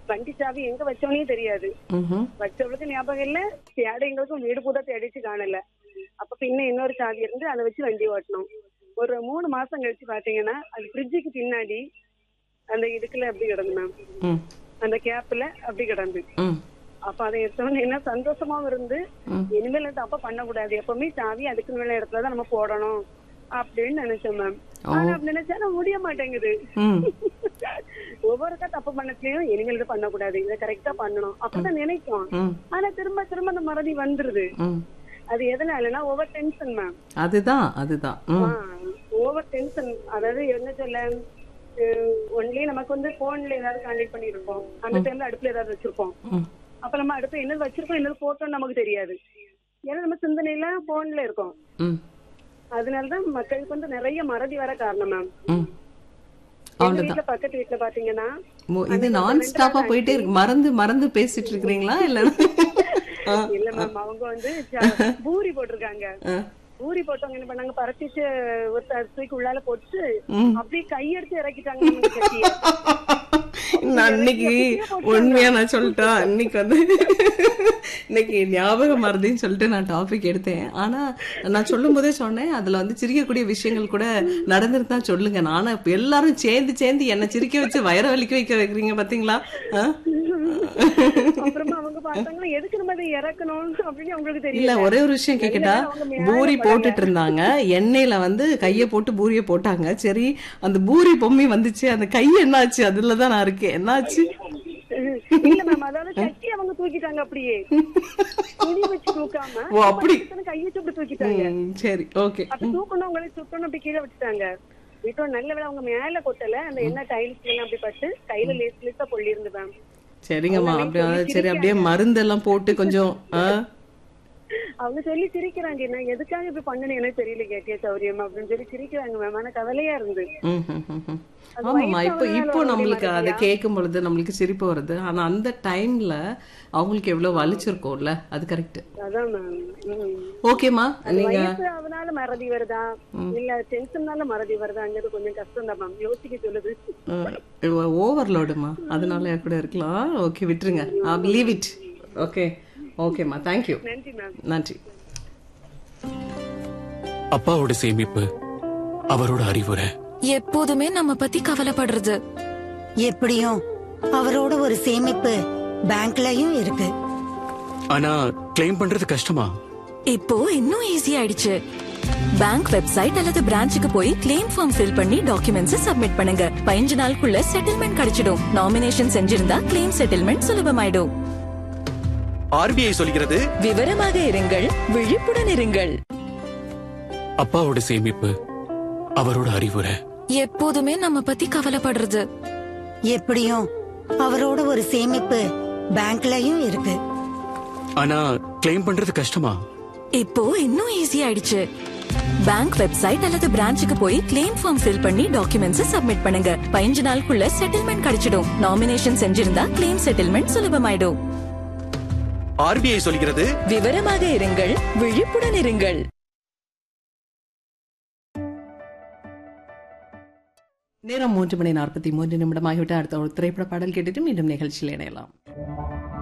வண்டி சாவி எங்க வச்சோனே தெரியாது ம்ஹும். வச்சவளுக்கு ஞாபகம் இல்ல தேட எங்களுக்கும் வீடு பூரா தேடிச்சு காணல அப்ப பின்ன இன்னொரு சாவி இருந்து அதை வச்சு வண்டி ஓட்டணும் ஒரு மூணு மாசம் கழிச்சு பாத்தீங்கன்னா அது ஃப்ரிட்ஜுக்கு பின்னாடி அந்த இதுக்குள்ள அப்படி கிடந்து மேம் ம். அந்த கேப்ல அப்படி கிடந்து ம். அப்ப அதை எடுத்தவொடனே என்ன சந்தோஷமாவும் இருந்து ம். இனிமேல் அது தப்பா பண்ணக்கூடாது எப்பவுமே சாவி அதுக்கு மேல இடத்துல தான் நம்ம போடணும் அப்படின்னு நினைச்சேன் மேம் ஆனா அப்படி நினைச்சா நான் முடிய மாட்டேங்குது ம். ஒவ்வொருக்கா தப்பு பண்ணச்சுலயும் இனிமேல் இது பண்ணக்கூடாது இதை கரெக்டா பண்ணணும் அப்பதான் நினைக்கும் ம். ஆனா திரும்ப திரும்ப அந்த மறதி வந்துருது ம். அது எதனாலனா ஓவர் டென்ஷன் மேம் அதுதான் அதுதான் ம். ஓவர் டென்ஷன் அதாவது என்ன சொல்ல ஒன்லி நமக்கு வந்து போன்ல ஏதாவது கான்டாக்ட் பண்ணிருப்போம் அந்த டைம்ல அடுப்புல ஏதாவது வச்சிருப்போம் ம். அப்ப நம்ம அடுத்து என்னது வச்சிருக்கோம் என்னது போட்டோம் நமக்கு தெரியாது ஏன்னா நம்ம சிந்தனையில போன்ல இருக்கோம் ம். அதனாலதான் மக்களுக்கு வந்து நிறைய மறதி வர காரணம் மேம் ம். எங்க அவ்வளவுதான் வீட்டுல பக்கத்து வீட்டுல பாத்தீங்கன்னா மோ- இது நான் ஸ்டாப்பா போயிட்டே இருக்கு மறந்து மறந்து பேசிட்டு இருக்கிறீங்களா இல்ல ஆ. இல்ல மேம் அவங்க வந்து ச- பூரி போட்டிருக்காங்க ஆ. பூரி போட்டவங்க என்ன பண்ணாங்க பரட்டிச்சு ஒரு தூக்கி உள்ளால போட்டு ம். அப்படியே கையெடுத்து இறக்கிட்டாங்க நம்ம சட்டிய. நான் அன்னைக்கு உண்மையா நான் சொல்லிட்டேன் அன்னைக்கு வந்து இன்னைக்கு ஞாபகம் மறதின்னு சொல்லிட்டு நான் டாபிக் எடுத்தேன் ஆனா நான் சொல்லும் போதே சொன்னேன் அதுல வந்து சிரிக்கக்கூடிய விஷயங்கள் கூட நடந்துட்டு தான் சொல்லுங்க நானும் இப்ப எல்லாரும் சேர்ந்து சேர்ந்து என்ன சிரிக்க வச்சு வயிற வலிக்க வைக்க வைக்கிறீங்க பாத்தீங்களா ஆ? அப்புறமா அவங்க பார்த்தாங்கன்னா எதுக்கு நம்ம அதை இறக்கணும் அப்படின்னு அவங்களுக்கு இல்ல தெரியல ஒரே ஒரு விஷயம் கேக்கட்டா அவங்க மேல பூரி போட்டுட்டு இருந்தாங்க எண்ணெயில வந்து கைய போட்டு பூரிய போட்டாங்க சரி அந்த பூரி பொம்மி வந்துச்சு அந்த கை என்னாச்சு அதுலதான் நான் இருக்கேன் என்னாச்சு இல்ல மேம் அதாவது சட்டி அவங்க தூக்கிட்டாங்க அப்படியே துணி வச்சு தூக்காம ஓ, அப்படி. கை வச்சு அப்படி தூக்கிட்டாங்க ம், சரி ஓகே அப்ப தூக்கணும் அவங்களை சுத்தணும் அப்படி கீழே விட்டுட்டாங்க வீட்டோட நல்ல வேலை அவங்க மேல கொட்டல அந்த என்ன டைல்ஸ் எல்லாம் அப்படி பட்டு கையில லேஸ் லேசா பொள்ளி இருந்து மேம் சரிங்கம்மா அப்படியே அதாவது சரி அப்படியே மருந்தெல்லாம் போட்டு கொஞ்சம் ஆ? அவங்க சொல்லி சிரிக்கிறாங்க நான் எதுக்காக இப்படி பண்ணணும் எனக்கு தெரியல கேட்டிய சௌரியம் அப்படின்னு சொல்லி சிரிக்கிறாங்க மேம் ஆனா கவலையா இருந்து ம், ம், ம், ம். அது ஆமாம்மா இப்போ வயசானவங்களால இப்போ வர நம்மளுக்கு அதை முடியாது கேட்கும் பொழுது நம்மளுக்கு சிரிப்பு வருது ஆனா அந்த டைம்ல அவங்களுக்கு எவ்வளவு வலிச்சிருக்கோம்ல அது கரெக்ட் அதான் மேம் ம். ஓகேம்மா நீங்க வயசு அதனால மறதி வருதா இல்ல டென்ஷன்னால மறதி வருதாங்கிறது கொஞ்சம் கஷ்டம் தான் மேம் யோசிக்க சொல்லுது ஓவர்லோடுமா அதனால கூட இருக்கலாம் ஓகே விட்டுருங்க லீவ் இட் ஓகே ஓகேம்மா தேங்க்யூ நன்றி மேம் நன்றி அப்பாவோட சேமிப்பு அவரோட அறிவுரை எப்போதுமே நம்ம பத்தி கவலைப்படுறது எப்படியும் அவரோட ஒரு சேமிப்பு பேங்க்லயும் இருக்கு ஆனா கிளைம் பண்றது கஷ்டமா இப்போ இன்னும் ஈஸி ஆயிடுச்சு பேங்க் வெப்சைட் அல்லது பிரான்ச்சுக்கு போய் கிளைம் ஃபார்ம் ஃபில் பண்ணி டாக்குமெண்ட்ஸ் சப்மிட் பண்ணுங்க பதினஞ்சு நாளுக்குள்ள செட்டில்மெண்ட் கிடைச்சிடும் நாமினேஷன் செஞ்சிருந்தா கிளைம் செட்டில்மெண்ட் சுலபமாயிடும் ஆர்பிஐ சொல்கிறது விவரமாக இருங்கள் விழிப்புடன் இருங்கள் அப்பாவோட சேமிப்பு அவரோட அறிவுரை எப்போதுமே நம்ம பத்தி கவலைப்படுறது எப்படியும் அவரோட ஒரு சேமிப்பு பேங்க்லயும் இருக்கு ஆனா கிளைம் பண்றது கஷ்டமா இப்போ இன்னும் ஈஸி ஆயிடுச்சு பேங்க் வெப்சைட் அல்லது பிரான்ச்சுக்கு போய் கிளைம் ஃபார்ம் ஃபில் பண்ணி டாக்குமெண்ட்ஸ் சப்மிட் பண்ணுங்க பதினஞ்சு நாளுக்குள்ள செட்டில்மெண்ட் கிடைச்சிடும் நாமினேஷன் செஞ்சிருந்தா கிளைம் செட்டில்மெண்ட் சுலபமாயிடும் ஆர்பிஐ சொல்கிறது விவரமாக இருங்கள் விழிப்புடன் இருங்கள் நேரம் மூன்று மணி நாற்பத்தி மூன்று நிமிடம் ஆகிவிட்டு அடுத்த ஒரு திரைப்பட பாடல் கேட்டுட்டு மீண்டும் நிகழ்ச்சியில் இணையலாம்